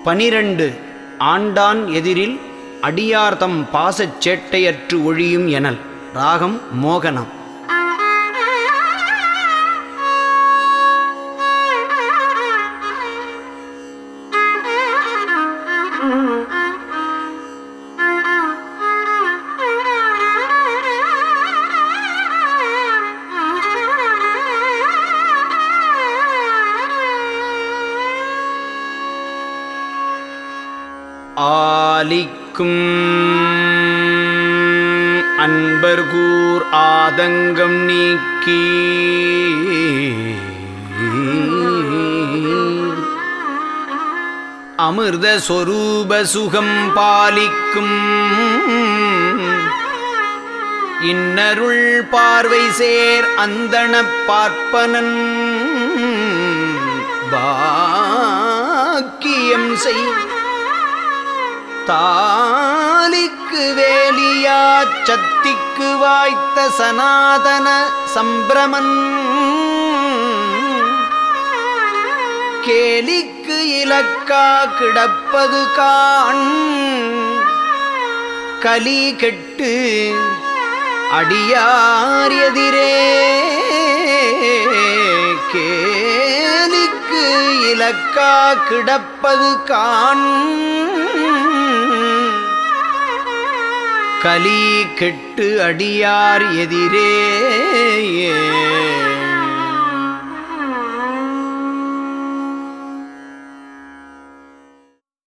பனிரண்டு ஆண்டான் எதிரில் அடியார்தம் பாசச் சேட்டையற்று ஒழியும் எனல் ராகம் மோகனம் ஆலிக்கும் அன்பர்கூர் ஆதங்கம் நீக்கி அமிர்த சொரூப சுகம் பாலிக்கும் இன்னருள் பார்வை சேர் அந்தணப் பார்ப்பனன் பாக்கியம் செய் தாலிக்கு வேலியா சத்திக்கு வாய்த்த சனாதன சம்பிரமன் கேலிக்கு இலக்கா கிடப்பது காண் கலி கெட்டு அடியார் எதிரே கேலிக்கு இலக்கா கிடப்பது காண் கலி கெட்டு அடியார் எதிரே